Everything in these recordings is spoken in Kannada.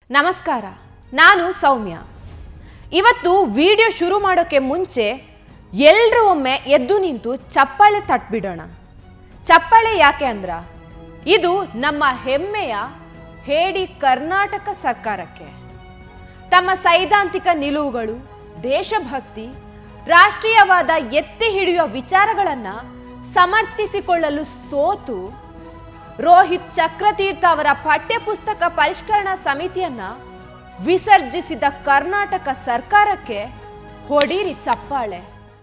ನಮಸ್ಕಾರ ನಾನು ಸೌಮ್ಯ ಇವತ್ತು ವಿಡಿಯೋ ಶುರು ಮಾಡೋಕ್ಕೆ ಮುಂಚೆ ಎಲ್ಲರೂ ಒಮ್ಮೆ ಎದ್ದು ನಿಂತು ಚಪ್ಪಾಳೆ ತಟ್ಬಿಡೋಣ ಚಪ್ಪಾಳೆ ಯಾಕೆ ಅಂದ್ರ ಇದು ನಮ್ಮ ಹೆಮ್ಮೆಯ ಹೇಡಿ ಕರ್ನಾಟಕ ಸರ್ಕಾರಕ್ಕೆ ತಮ್ಮ ಸೈದ್ಧಾಂತಿಕ ನಿಲುವುಗಳು ದೇಶಭಕ್ತಿ ರಾಷ್ಟ್ರೀಯವಾದ ಎತ್ತಿ ಹಿಡಿಯುವ ವಿಚಾರಗಳನ್ನು ಸಮರ್ಥಿಸಿಕೊಳ್ಳಲು ಸೋತು ರೋಹಿತ್ ಚಕ್ರತೀರ್ಥ ಅವರ ಪಠ್ಯಪುಸ್ತಕ ಪರಿಷ್ಕರಣಾ ಸಮಿತಿಯನ್ನ ವಿಸರ್ಜಿಸಿದ ಕರ್ನಾಟಕ ಸರ್ಕಾರಕ್ಕೆ ಹೊಡೀರಿ ಚಪ್ಪಾಳೆ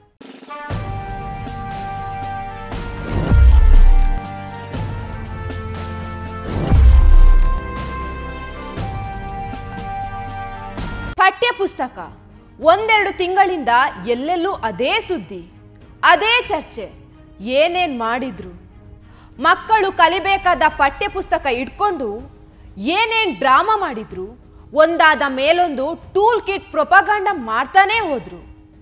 ಪಠ್ಯಪುಸ್ತಕ ಒಂದೆರಡು ತಿಂಗಳಿಂದ ಎಲ್ಲೆಲ್ಲೂ ಅದೇ ಸುದ್ದಿ ಅದೇ ಚರ್ಚೆ ಏನೇನ್ ಮಾಡಿದ್ರು ಮಕ್ಕಳು ಕಲಿಬೇಕಾದ ಪಠ್ಯಪುಸ್ತಕ ಇಟ್ಕೊಂಡು ಏನೇನ್ ಡ್ರಾಮಾ ಮಾಡಿದ್ರು ಒಂದಾದ ಮೇಲೊಂದು ಟೂಲ್ ಕಿಟ್ ಪ್ರೊಪಗಾಂಡ ಮಾಡ್ತಾನೇ ಹೋದ್ರು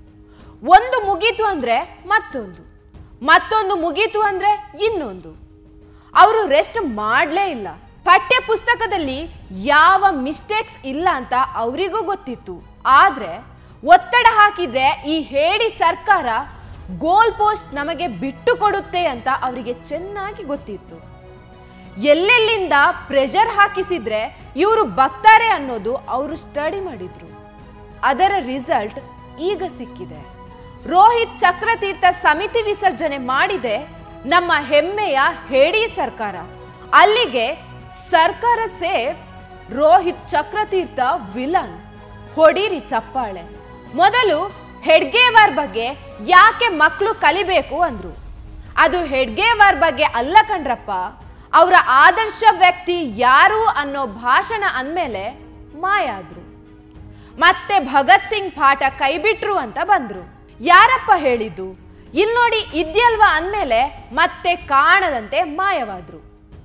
ಒಂದು ಮುಗೀತು ಅಂದ್ರೆ ಮತ್ತೊಂದು ಮತ್ತೊಂದು ಮುಗೀತು ಅಂದ್ರೆ ಇನ್ನೊಂದು ಅವರು ರೆಸ್ಟ್ ಮಾಡಲೇ ಇಲ್ಲ ಪಠ್ಯ ಪುಸ್ತಕದಲ್ಲಿ ಯಾವ ಮಿಸ್ಟೇಕ್ಸ್ ಇಲ್ಲ ಅಂತ ಅವರಿಗೂ ಗೊತ್ತಿತ್ತು ಆದ್ರೆ ಒತ್ತಡ ಹಾಕಿದ್ರೆ ಈ ಹೇಡಿ ಸರ್ಕಾರ ಗೋಲ್ ಪೋಸ್ಟ್ ನಮಗೆ ಬಿಟ್ಟು ಕೊಡುತ್ತೆ ಅಂತ ಅವರಿಗೆ ಚೆನ್ನಾಗಿ ಗೊತ್ತಿತ್ತು ಎಲ್ಲೆಲ್ಲಿಂದ ಪ್ರೆಷರ್ ಹಾಕಿಸಿದ್ರೆ ಇವರು ಬಗ್ತಾರೆ ಅನ್ನೋದು ಅವರು ಸ್ಟಡಿ ಮಾಡಿದ್ರು ಅದರ ರಿಸಲ್ಟ್ ಈಗ ಸಿಕ್ಕಿದೆ ರೋಹಿತ್ ಚಕ್ರತೀರ್ಥ ಸಮಿತಿ ವಿಸರ್ಜನೆ ಮಾಡಿದೆ ನಮ್ಮ ಹೆಮ್ಮೆಯ ಹೇಡಿ ಸರ್ಕಾರ ಅಲ್ಲಿಗೆ ಸರ್ಕಾರ ಸೇಫ್ ರೋಹಿತ್ ಚಕ್ರತೀರ್ಥ ವಿಲನ್ ಹೊಡೀರಿ ಚಪ್ಪಾಳೆ ಮೊದಲು ಹೆಡ್ಗೇವಾರ್ ಬಗ್ಗೆ ಯಾಕೆ ಮಕ್ಕಳು ಕಲಿಬೇಕು ಅಂದ್ರು ಅದು ಹೆಡ್ಗೇವಾರ್ ಬಗ್ಗೆ ಅಲ್ಲ ಕಣ್ರಪ್ಪ ಅವರ ಆದರ್ಶ ವ್ಯಕ್ತಿ ಯಾರು ಅನ್ನೋ ಭಾಷಣ ಅಂದ್ಮೇಲೆ ಮಾಯಾದ್ರು ಮತ್ತೆ ಭಗತ್ ಸಿಂಗ್ ಪಾಠ ಕೈಬಿಟ್ರು ಅಂತ ಬಂದ್ರು ಯಾರಪ್ಪ ಹೇಳಿದ್ದು ಇಲ್ ನೋಡಿ ಇದ್ಯಲ್ವಾ ಅಂದ್ಮೇಲೆ ಮತ್ತೆ ಕಾಣದಂತೆ ಮಾಯವಾದ್ರು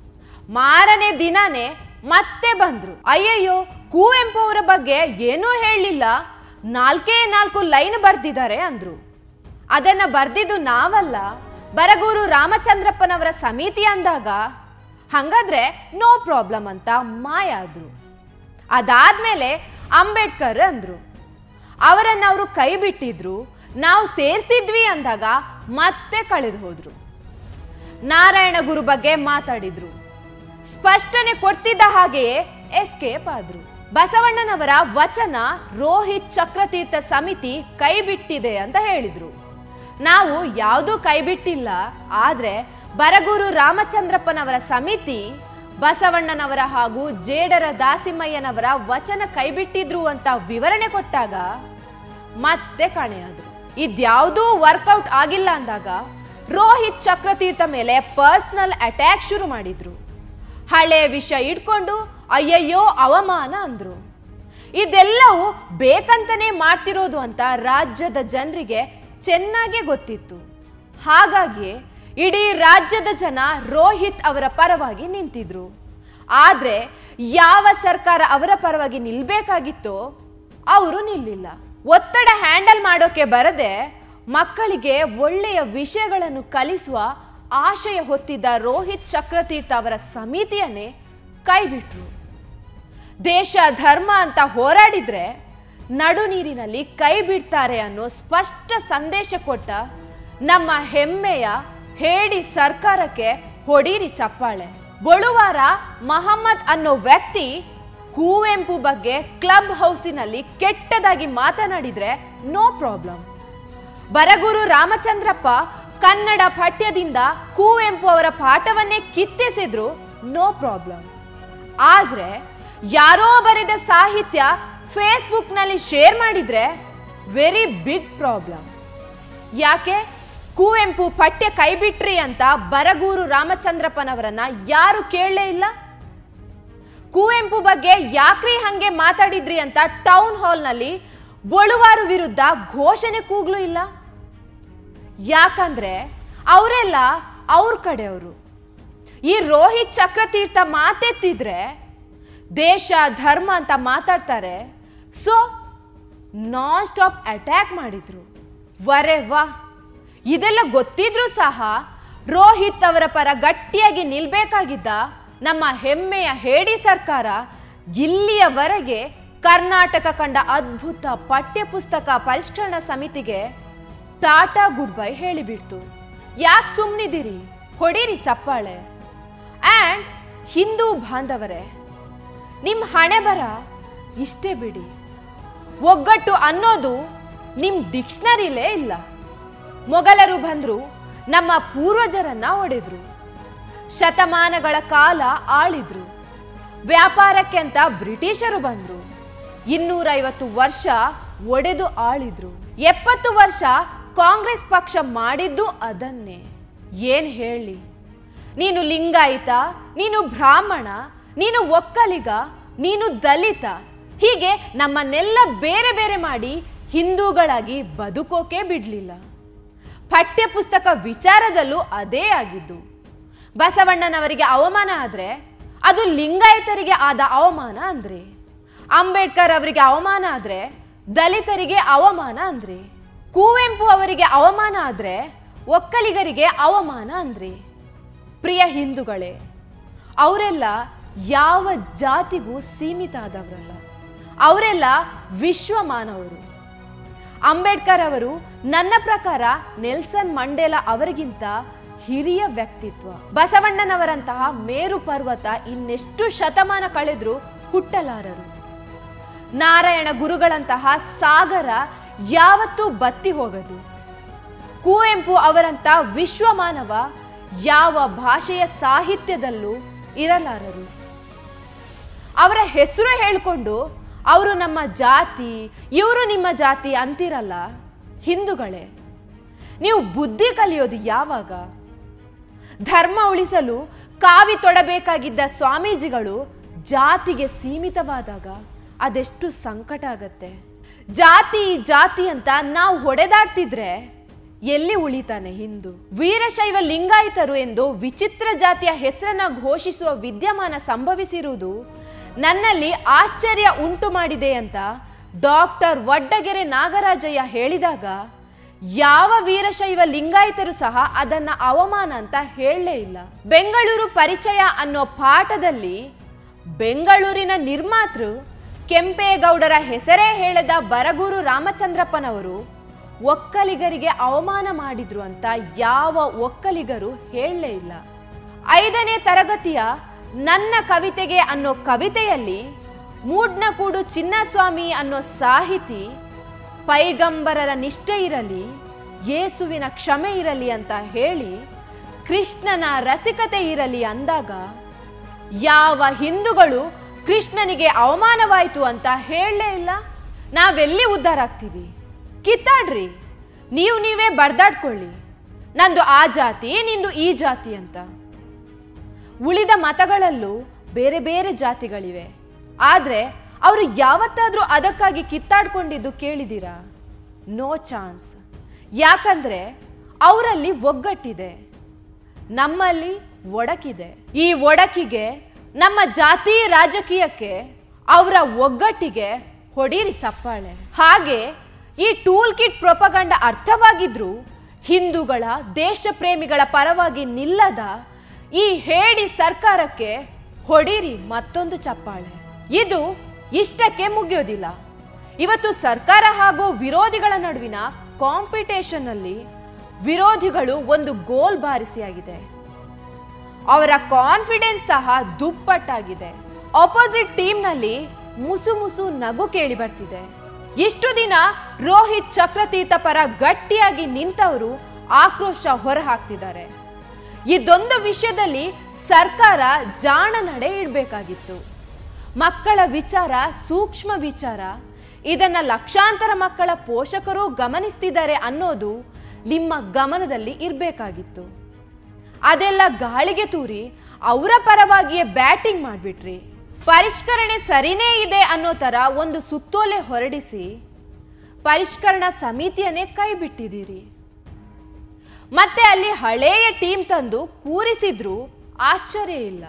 ಮಾರನೇ ದಿನಾನೇ ಮತ್ತೆ ಬಂದ್ರು ಅಯ್ಯಯ್ಯೋ ಕುವೆಂಪು ಅವರ ಬಗ್ಗೆ ಏನೂ ಹೇಳಲಿಲ್ಲ ನಾಲ್ಕೇ ನಾಲ್ಕು ಲೈನ್ ಬರ್ದಿದ್ದಾರೆ ಅಂದ್ರು ಅದನ್ನ ಬರ್ದಿದ್ದು ನಾವಲ್ಲ ಬರಗೂರು ರಾಮಚಂದ್ರಪ್ಪನವರ ಸಮಿತಿ ಅಂದಾಗ ಹಂಗಾದ್ರೆ ನೋ ಪ್ರಾಬ್ಲಮ್ ಅಂತ ಮಾಯ ಆದ್ರು ಅದಾದ್ಮೇಲೆ ಅಂಬೇಡ್ಕರ್ ಅಂದ್ರು ಅವರನ್ನ ಅವರು ಕೈ ಬಿಟ್ಟಿದ್ರು ನಾವು ಸೇರ್ಸಿದ್ವಿ ಅಂದಾಗ ಮತ್ತೆ ಕಳೆದು ಹೋದ್ರು ನಾರಾಯಣ ಗುರು ಬಗ್ಗೆ ಮಾತಾಡಿದ್ರು ಸ್ಪಷ್ಟನೆ ಕೊಡ್ತಿದ್ದ ಹಾಗೆಯೇ ಎಸ್ಕೇಪ್ ಆದ್ರು ಬಸವಣ್ಣನವರ ವಚನ ರೋಹಿತ್ ಚಕ್ರತೀರ್ಥ ಸಮಿತಿ ಕೈ ಬಿಟ್ಟಿದೆ ಅಂತ ಹೇಳಿದ್ರು ನಾವು ಯಾವುದೂ ಕೈ ಬಿಟ್ಟಿಲ್ಲ ಆದ್ರೆ ಬರಗೂರು ರಾಮಚಂದ್ರಪ್ಪನವರ ಸಮಿತಿ ಬಸವಣ್ಣನವರ ಹಾಗೂ ಜೇಡರ ದಾಸಿಮಯ್ಯನವರ ವಚನ ಕೈಬಿಟ್ಟಿದ್ರು ಅಂತ ವಿವರಣೆ ಕೊಟ್ಟಾಗ ಮತ್ತೆ ಕಾಣೆಯಾದ್ರು ಇದ್ಯಾವುದೂ ವರ್ಕೌಟ್ ಆಗಿಲ್ಲ ಅಂದಾಗ ರೋಹಿತ್ ಚಕ್ರತೀರ್ಥ ಮೇಲೆ ಪರ್ಸನಲ್ ಅಟ್ಯಾಕ್ ಶುರು ಮಾಡಿದ್ರು ಹಳೆ ವಿಷಯ ಇಟ್ಕೊಂಡು ಅಯ್ಯಯ್ಯೋ ಅವಮಾನ ಅಂದ್ರು ಇದೆಲ್ಲವೂ ಬೇಕಂತನೇ ಮಾಡ್ತಿರೋದು ಅಂತ ರಾಜ್ಯದ ಜನರಿಗೆ ಚೆನ್ನಾಗೇ ಗೊತ್ತಿತ್ತು ಹಾಗಾಗಿ ಇಡೀ ರಾಜ್ಯದ ಜನ ರೋಹಿತ್ ಅವರ ಪರವಾಗಿ ನಿಂತಿದ್ರು ಆದ್ರೆ ಯಾವ ಸರ್ಕಾರ ಅವರ ಪರವಾಗಿ ನಿಲ್ಬೇಕಾಗಿತ್ತೋ ಅವರು ನಿಲ್ಲಿಲ್ಲ ಒತ್ತಡ ಹ್ಯಾಂಡಲ್ ಮಾಡೋಕೆ ಬರದೆ ಮಕ್ಕಳಿಗೆ ಒಳ್ಳೆಯ ವಿಷಯಗಳನ್ನು ಕಲಿಸುವ ಆಶಯ ಹೊತ್ತಿದ್ದ ರೋಹಿತ್ ಚಕ್ರತೀರ್ಥ ಅವರ ಸಮಿತಿಯನ್ನೇ ಕೈಬಿಟ್ರು ದೇಶ ಧರ್ಮ ಅಂತ ಹೋರಾಡಿದ್ರೆ ನಡು ನೀರಿನಲ್ಲಿ ಕೈ ಬಿಡ್ತಾರೆ ಅನ್ನೋ ಸ್ಪಷ್ಟ ಸಂದೇಶ ಕೊಟ್ಟ ನಮ್ಮ ಹೆಮ್ಮೆಯ ಹೇಡಿ ಸರ್ಕಾರಕ್ಕೆ ಹೊಡೀರಿ ಚಪ್ಪಾಳೆ ಬೊಳುವಾರ ಮಹಮ್ಮದ್ ಅನ್ನೋ ವ್ಯಕ್ತಿ ಕುವೆಂಪು ಬಗ್ಗೆ ಕ್ಲಬ್ ಹೌಸಿನಲ್ಲಿ ಕೆಟ್ಟದಾಗಿ ಮಾತನಾಡಿದ್ರೆ ನೋ ಪ್ರಾಬ್ಲಮ್ ಬರಗೂರು ರಾಮಚಂದ್ರಪ್ಪ ಕನ್ನಡ ಪಠ್ಯದಿಂದ ಕುವೆಂಪು ಅವರ ಪಾಠವನ್ನೇ ಕಿತ್ತೆಸೆದ್ರು ನೋ ಪ್ರಾಬ್ಲಮ್ ಆದ್ರೆ ಯಾರೋ ಬರೆದ ಸಾಹಿತ್ಯ ಫೇಸ್ಬುಕ್ನಲ್ಲಿ ಶೇರ್ ಮಾಡಿದ್ರೆ ವೆರಿ ಬಿಗ್ ಪ್ರಾಬ್ಲಮ್ ಯಾಕೆ ಕುವೆಂಪು ಪಠ್ಯ ಕೈಬಿಟ್ರಿ ಅಂತ ಬರಗೂರು ರಾಮಚಂದ್ರಪ್ಪನವರನ್ನ ಯಾರು ಕೇಳಲೇ ಇಲ್ಲ ಕುವೆಂಪು ಬಗ್ಗೆ ಯಾಕ್ರಿ ಹಂಗೆ ಮಾತಾಡಿದ್ರಿ ಅಂತ ಟೌನ್ ಹಾಲ್ನಲ್ಲಿ ಬೊಳುವಾರು ವಿರುದ್ಧ ಘೋಷಣೆ ಕೂಗ್ಲು ಇಲ್ಲ ಯಾಕಂದ್ರೆ ಅವರೆಲ್ಲ ಅವ್ರ ಕಡೆಯವರು ಈ ರೋಹಿತ್ ಚಕ್ರತೀರ್ಥ ಮಾತೆತ್ತಿದ್ರೆ ದೇಶ ಧರ್ಮ ಅಂತ ಮಾತಾಡ್ತಾರೆ ಸೊ ನಾನ್ ಸ್ಟಾಪ್ ಅಟ್ಯಾಕ್ ಮಾಡಿದ್ರು ವರೆ ವಾ ಇದೆಲ್ಲ ಗೊತ್ತಿದ್ರೂ ಸಹ ರೋಹಿತ್ ಅವರ ಪರ ಗಟ್ಟಿಯಾಗಿ ನಿಲ್ಬೇಕಾಗಿದ್ದ ನಮ್ಮ ಹೆಮ್ಮೆಯ ಹೇಡಿ ಸರ್ಕಾರ ಇಲ್ಲಿಯವರೆಗೆ ಕರ್ನಾಟಕ ಕಂಡ ಅದ್ಭುತ ಪಠ್ಯಪುಸ್ತಕ ಪರಿಷ್ಕರಣಾ ಸಮಿತಿಗೆ ಟಾಟಾ ಗುಡ್ ಬೈ ಹೇಳಿಬಿಡ್ತು ಯಾಕೆ ಸುಮ್ಮನಿದ್ದೀರಿ ಹೊಡೀರಿ ಚಪ್ಪಾಳೆ ಆ್ಯಂಡ್ ಹಿಂದೂ ಬಾಂಧವರೇ ನಿಮ್ಮ ಹಣೆ ಬರ ಇಷ್ಟೇ ಬಿಡಿ ಒಗ್ಗಟ್ಟು ಅನ್ನೋದು ನಿಮ್ಮ ಡಿಕ್ಷನರಿಲೇ ಇಲ್ಲ ಮೊಘಲರು ಬಂದರು ನಮ್ಮ ಪೂರ್ವಜರನ್ನ ಹೊಡೆದ್ರು ಶತಮಾನಗಳ ಕಾಲ ಆಳಿದ್ರು ವ್ಯಾಪಾರಕ್ಕೆ ಅಂತ ಬ್ರಿಟಿಷರು ಬಂದ್ರು ಇನ್ನೂರೈವತ್ತು ವರ್ಷ ಒಡೆದು ಆಳಿದ್ರು ಎಪ್ಪತ್ತು ವರ್ಷ ಕಾಂಗ್ರೆಸ್ ಪಕ್ಷ ಮಾಡಿದ್ದು ಅದನ್ನೇ ಏನ್ ಹೇಳಿ ನೀನು ಲಿಂಗಾಯತ ನೀನು ಬ್ರಾಹ್ಮಣ ನೀನು ಒಕ್ಕಲಿಗ ನೀನು ದಲಿತ ಹೀಗೆ ನಮ್ಮನ್ನೆಲ್ಲ ಬೇರೆ ಬೇರೆ ಮಾಡಿ ಹಿಂದೂಗಳಾಗಿ ಬದುಕೋಕೆ ಬಿಡ್ಲಿಲ್ಲ ಪಠ್ಯಪುಸ್ತಕ ವಿಚಾರದಲ್ಲೂ ಅದೇ ಆಗಿದ್ದು ಬಸವಣ್ಣನವರಿಗೆ ಅವಮಾನ ಆದ್ರೆ ಅದು ಲಿಂಗಾಯತರಿಗೆ ಆದ ಅವಮಾನ ಅಂದ್ರೆ ಅಂಬೇಡ್ಕರ್ ಅವರಿಗೆ ಅವಮಾನ ಆದ್ರೆ ದಲಿತರಿಗೆ ಅವಮಾನ ಅಂದ್ರೆ ಕುವೆಂಪು ಅವರಿಗೆ ಅವಮಾನ ಆದ್ರೆ ಒಕ್ಕಲಿಗರಿಗೆ ಅವಮಾನ ಅಂದ್ರೆ ಪ್ರಿಯ ಹಿಂದೂಗಳೇ ಅವರೆಲ್ಲ ಯಾವ ಜಾತಿಗೂ ಸೀಮಿತ ಆದವರಲ್ಲ ಅವರೆಲ್ಲ ವಿಶ್ವಮಾನವರು ಅಂಬೇಡ್ಕರ್ ಅವರು ನನ್ನ ಪ್ರಕಾರ ನೆಲ್ಸನ್ ಮಂಡೇಲಾ ಅವರಿಗಿಂತ ಹಿರಿಯ ವ್ಯಕ್ತಿತ್ವ ಬಸವಣ್ಣನವರಂತಹ ಮೇರು ಪರ್ವತ ಇನ್ನೆಷ್ಟು ಶತಮಾನ ಕಳೆದ್ರೂ ಹುಟ್ಟಲಾರರು ನಾರಾಯಣ ಗುರುಗಳಂತಹ ಸಾಗರ ಯಾವತ್ತೂ ಬತ್ತಿ ಹೋಗದು ಕುವೆಂಪು ಅವರಂತ ವಿಶ್ವಮಾನವ ಯಾವ ಭಾಷೆಯ ಸಾಹಿತ್ಯದಲ್ಲೂ ಇರಲಾರರು ಅವರ ಹೆಸರು ಹೇಳಿಕೊಂಡು ಅವರು ನಮ್ಮ ಜಾತಿ ಇವರು ನಿಮ್ಮ ಜಾತಿ ಅಂತಿರಲ್ಲ ಹಿಂದೂಗಳೇ ನೀವು ಬುದ್ಧಿ ಕಲಿಯೋದು ಯಾವಾಗ ಧರ್ಮ ಉಳಿಸಲು ಕಾವಿ ತೊಡಬೇಕಾಗಿದ್ದ ಸ್ವಾಮೀಜಿಗಳು ಜಾತಿಗೆ ಸೀಮಿತವಾದಾಗ ಅದೆಷ್ಟು ಸಂಕಟ ಆಗತ್ತೆ ಜಾತಿ ಜಾತಿ ಅಂತ ನಾವು ಹೊಡೆದಾಡ್ತಿದ್ರೆ ಎಲ್ಲಿ ಉಳಿತಾನೆ ಹಿಂದೂ ವೀರಶೈವ ಲಿಂಗಾಯತರು ಎಂದು ವಿಚಿತ್ರ ಜಾತಿಯ ಹೆಸರನ್ನ ಘೋಷಿಸುವ ವಿದ್ಯಮಾನ ಸಂಭವಿಸಿರುವುದು ನನ್ನಲ್ಲಿ ಆಶ್ಚರ್ಯ ಉಂಟು ಮಾಡಿದೆ ಅಂತ ಡಾಕ್ಟರ್ ವಡ್ಡಗೆರೆ ನಾಗರಾಜಯ್ಯ ಹೇಳಿದಾಗ ಯಾವ ವೀರಶೈವ ಲಿಂಗಾಯತರು ಸಹ ಅದನ್ನ ಅವಮಾನ ಅಂತ ಹೇಳಲೇ ಇಲ್ಲ ಬೆಂಗಳೂರು ಪರಿಚಯ ಅನ್ನೋ ಪಾಠದಲ್ಲಿ ಬೆಂಗಳೂರಿನ ನಿರ್ಮಾತೃ ಕೆಂಪೇಗೌಡರ ಹೆಸರೇ ಹೇಳದ ಬರಗೂರು ರಾಮಚಂದ್ರಪ್ಪನವರು ಒಕ್ಕಲಿಗರಿಗೆ ಅವಮಾನ ಮಾಡಿದ್ರು ಅಂತ ಯಾವ ಒಕ್ಕಲಿಗರು ಹೇಳಲೇ ಇಲ್ಲ ಐದನೇ ತರಗತಿಯ ನನ್ನ ಕವಿತೆಗೆ ಅನ್ನೋ ಕವಿತೆಯಲ್ಲಿ ಮೂಡ್ನಕೂಡು ಚಿನ್ನಸ್ವಾಮಿ ಅನ್ನೋ ಸಾಹಿತಿ ಪೈಗಂಬರರ ನಿಷ್ಠೆ ಇರಲಿ ಯೇಸುವಿನ ಕ್ಷಮೆ ಇರಲಿ ಅಂತ ಹೇಳಿ ಕೃಷ್ಣನ ರಸಿಕತೆ ಇರಲಿ ಅಂದಾಗ ಯಾವ ಹಿಂದೂಗಳು ಕೃಷ್ಣನಿಗೆ ಅವಮಾನವಾಯಿತು ಅಂತ ಹೇಳಲೇ ಇಲ್ಲ ನಾವೆಲ್ಲಿ ಉದ್ಧಾರ ಆಗ್ತೀವಿ ಕಿತ್ತಾಡ್ರಿ ನೀವು ನೀವೇ ಬಡ್ದಾಡ್ಕೊಳ್ಳಿ ನಂದು ಆ ಜಾತಿ ನಿಂದು ಈ ಜಾತಿ ಅಂತ ಉಳಿದ ಮತಗಳಲ್ಲೂ ಬೇರೆ ಬೇರೆ ಜಾತಿಗಳಿವೆ ಆದರೆ ಅವರು ಯಾವತ್ತಾದ್ರೂ ಅದಕ್ಕಾಗಿ ಕಿತ್ತಾಡ್ಕೊಂಡಿದ್ದು ಕೇಳಿದ್ದೀರಾ ನೋ ಚಾನ್ಸ್ ಯಾಕಂದ್ರೆ ಅವರಲ್ಲಿ ಒಗ್ಗಟ್ಟಿದೆ ನಮ್ಮಲ್ಲಿ ಒಡಕಿದೆ ಈ ಒಡಕಿಗೆ ನಮ್ಮ ಜಾತಿ ರಾಜಕೀಯಕ್ಕೆ ಅವರ ಒಗ್ಗಟ್ಟಿಗೆ ಹೊಡೀರಿ ಚಪ್ಪಾಳೆ ಹಾಗೆ ಈ ಟೂಲ್ ಕಿಟ್ ಪ್ರೊಪಗಂಡ ಅರ್ಥವಾಗಿದ್ರು ಹಿಂದೂಗಳ ದೇಶ ಪ್ರೇಮಿಗಳ ಪರವಾಗಿ ನಿಲ್ಲದ ಈ ಹೇಡಿ ಸರ್ಕಾರಕ್ಕೆ ಹೊಡೀರಿ ಮತ್ತೊಂದು ಚಪ್ಪಾಳೆ ಇದು ಇಷ್ಟಕ್ಕೆ ಮುಗಿಯೋದಿಲ್ಲ ಇವತ್ತು ಸರ್ಕಾರ ಹಾಗೂ ವಿರೋಧಿಗಳ ನಡುವಿನ ಕಾಂಪಿಟೇಷನ್ ಅಲ್ಲಿ ವಿರೋಧಿಗಳು ಒಂದು ಗೋಲ್ ಬಾರಿಸಿಯಾಗಿದೆ ಅವರ ಕಾನ್ಫಿಡೆನ್ಸ್ ಸಹ ದುಪ್ಪಟ್ಟಾಗಿದೆ ಆಪೋಸಿಟ್ ಟೀಮ್ನಲ್ಲಿ ಮುಸು ಮುಸು ನಗು ಕೇಳಿ ಬರ್ತಿದೆ ಇಷ್ಟು ದಿನ ರೋಹಿತ್ ಚಕ್ರತೀರ್ಥ ಪರ ಗಟ್ಟಿಯಾಗಿ ನಿಂತವರು ಆಕ್ರೋಶ ಹೊರಹಾಕ್ತಿದ್ದಾರೆ ಇದೊಂದು ವಿಷಯದಲ್ಲಿ ಸರ್ಕಾರ ಜಾಣ ನಡೆ ಇಡಬೇಕಾಗಿತ್ತು ಮಕ್ಕಳ ವಿಚಾರ ಸೂಕ್ಷ್ಮ ವಿಚಾರ ಇದನ್ನ ಲಕ್ಷಾಂತರ ಮಕ್ಕಳ ಪೋಷಕರು ಗಮನಿಸ್ತಿದ್ದಾರೆ ಅನ್ನೋದು ನಿಮ್ಮ ಗಮನದಲ್ಲಿ ಇರಬೇಕಾಗಿತ್ತು ಅದೆಲ್ಲ ಗಾಳಿಗೆ ತೂರಿ ಅವರ ಪರವಾಗಿಯೇ ಬ್ಯಾಟಿಂಗ್ ಮಾಡಿಬಿಟ್ರಿ ಪರಿಷ್ಕರಣೆ ಸರಿನೇ ಇದೆ ಅನ್ನೋ ತರ ಒಂದು ಸುತ್ತೋಲೆ ಹೊರಡಿಸಿ ಪರಿಷ್ಕರಣಾ ಸಮಿತಿಯನ್ನೇ ಕೈ ಬಿಟ್ಟಿದ್ದೀರಿ ಮತ್ತೆ ಅಲ್ಲಿ ಹಳೆಯ ಟೀಮ್ ತಂದು ಕೂರಿಸಿದ್ರು ಆಶ್ಚರ್ಯ ಇಲ್ಲ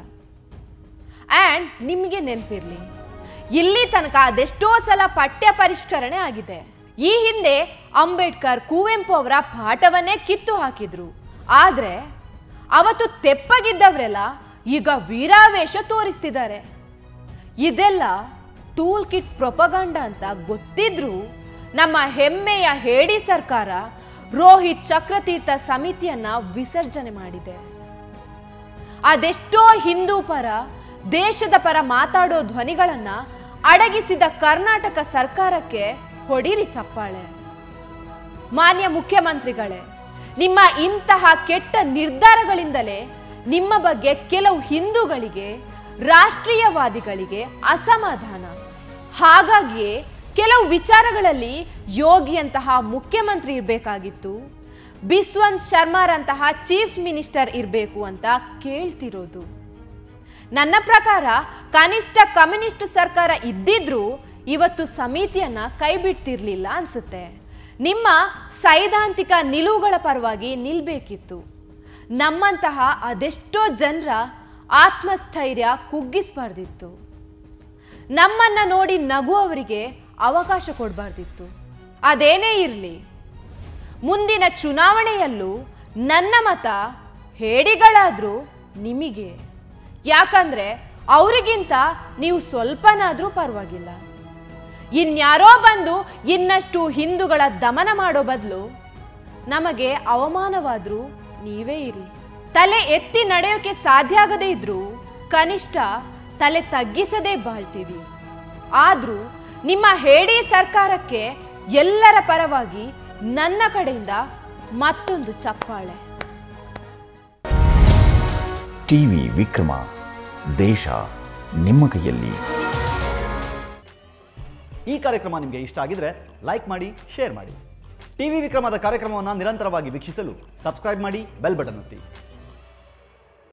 ಆ್ಯಂಡ್ ನಿಮಗೆ ನೆನಪಿರ್ಲಿ ಇಲ್ಲಿ ತನಕ ಅದೆಷ್ಟೋ ಸಲ ಪಠ್ಯ ಪರಿಷ್ಕರಣೆ ಆಗಿದೆ ಈ ಹಿಂದೆ ಅಂಬೇಡ್ಕರ್ ಕುವೆಂಪು ಅವರ ಪಾಠವನ್ನೇ ಕಿತ್ತು ಹಾಕಿದ್ರು ಆದ್ರೆ ಅವತ್ತು ತೆಪ್ಪಗಿದ್ದವರೆಲ್ಲ ಈಗ ವೀರಾವೇಶ ತೋರಿಸ್ತಿದ್ದಾರೆ ಇದೆಲ್ಲ ಟೂಲ್ ಕಿಟ್ ಪ್ರೊಪಗಂಡ ಅಂತ ಗೊತ್ತಿದ್ರೂ ನಮ್ಮ ಹೆಮ್ಮೆಯ ಹೇಡಿ ಸರ್ಕಾರ ರೋಹಿತ್ ಚಕ್ರತೀರ್ಥ ಸಮಿತಿಯನ್ನ ವಿಸರ್ಜನೆ ಮಾಡಿದೆ ಅದೆಷ್ಟೋ ಹಿಂದೂ ಪರ ದೇಶದ ಪರ ಮಾತಾಡೋ ಧ್ವನಿಗಳನ್ನ ಅಡಗಿಸಿದ ಕರ್ನಾಟಕ ಸರ್ಕಾರಕ್ಕೆ ಹೊಡಿರಿ ಚಪ್ಪಾಳೆ ಮಾನ್ಯ ಮುಖ್ಯಮಂತ್ರಿಗಳೇ ನಿಮ್ಮ ಇಂತಹ ಕೆಟ್ಟ ನಿರ್ಧಾರಗಳಿಂದಲೇ ನಿಮ್ಮ ಬಗ್ಗೆ ಕೆಲವು ಹಿಂದೂಗಳಿಗೆ ರಾಷ್ಟ್ರೀಯವಾದಿಗಳಿಗೆ ಅಸಮಾಧಾನ ಹಾಗಾಗಿಯೇ ಕೆಲವು ವಿಚಾರಗಳಲ್ಲಿ ಯೋಗಿಯಂತಹ ಮುಖ್ಯಮಂತ್ರಿ ಇರಬೇಕಾಗಿತ್ತು ಬಿಸ್ವಂತ್ ಶರ್ಮಾರಂತಹ ಚೀಫ್ ಮಿನಿಸ್ಟರ್ ಇರಬೇಕು ಅಂತ ಕೇಳ್ತಿರೋದು ನನ್ನ ಪ್ರಕಾರ ಕನಿಷ್ಠ ಕಮ್ಯುನಿಸ್ಟ್ ಸರ್ಕಾರ ಇದ್ದಿದ್ರೂ ಇವತ್ತು ಸಮಿತಿಯನ್ನ ಕೈ ಬಿಡ್ತಿರ್ಲಿಲ್ಲ ಅನ್ಸುತ್ತೆ ನಿಮ್ಮ ಸೈದ್ಧಾಂತಿಕ ನಿಲುವುಗಳ ಪರವಾಗಿ ನಿಲ್ಬೇಕಿತ್ತು ನಮ್ಮಂತಹ ಅದೆಷ್ಟೋ ಜನರ ಆತ್ಮಸ್ಥೈರ್ಯ ಕುಗ್ಗಿಸಬಾರ್ದಿತ್ತು ನಮ್ಮನ್ನ ನೋಡಿ ನಗುವವರಿಗೆ ಅವಕಾಶ ಕೊಡಬಾರ್ದಿತ್ತು ಅದೇನೇ ಇರಲಿ ಮುಂದಿನ ಚುನಾವಣೆಯಲ್ಲೂ ನನ್ನ ಮತ ಹೇಡಿಗಳಾದ್ರೂ ನಿಮಗೆ ಯಾಕಂದ್ರೆ ಅವರಿಗಿಂತ ನೀವು ಸ್ವಲ್ಪನಾದ್ರೂ ಪರವಾಗಿಲ್ಲ ಇನ್ಯಾರೋ ಬಂದು ಇನ್ನಷ್ಟು ಹಿಂದೂಗಳ ದಮನ ಮಾಡೋ ಬದಲು ನಮಗೆ ಅವಮಾನವಾದ್ರೂ ನೀವೇ ಇರಿ ತಲೆ ಎತ್ತಿ ನಡೆಯೋಕೆ ಸಾಧ್ಯ ಆಗದೇ ಇದ್ರೂ ಕನಿಷ್ಠ ತಲೆ ತಗ್ಗಿಸದೇ ಬಾಳ್ತೀವಿ ಆದ್ರೂ ನಿಮ್ಮ ಹೇಡಿ ಸರ್ಕಾರಕ್ಕೆ ಎಲ್ಲರ ಪರವಾಗಿ ನನ್ನ ಕಡೆಯಿಂದ ಮತ್ತೊಂದು ಚಪ್ಪಾಳೆ ಟಿವಿ ವಿಕ್ರಮ ದೇಶ ನಿಮ್ಮ ಕೈಯಲ್ಲಿ ಈ ಕಾರ್ಯಕ್ರಮ ನಿಮಗೆ ಇಷ್ಟ ಆಗಿದ್ರೆ ಲೈಕ್ ಮಾಡಿ ಶೇರ್ ಮಾಡಿ ಟಿವಿ ವಿಕ್ರಮದ ಕಾರ್ಯಕ್ರಮವನ್ನು ನಿರಂತರವಾಗಿ ವೀಕ್ಷಿಸಲು ಸಬ್ಸ್ಕ್ರೈಬ್ ಮಾಡಿ ಬೆಲ್ ಬಟನ್ ಒತ್ತಿ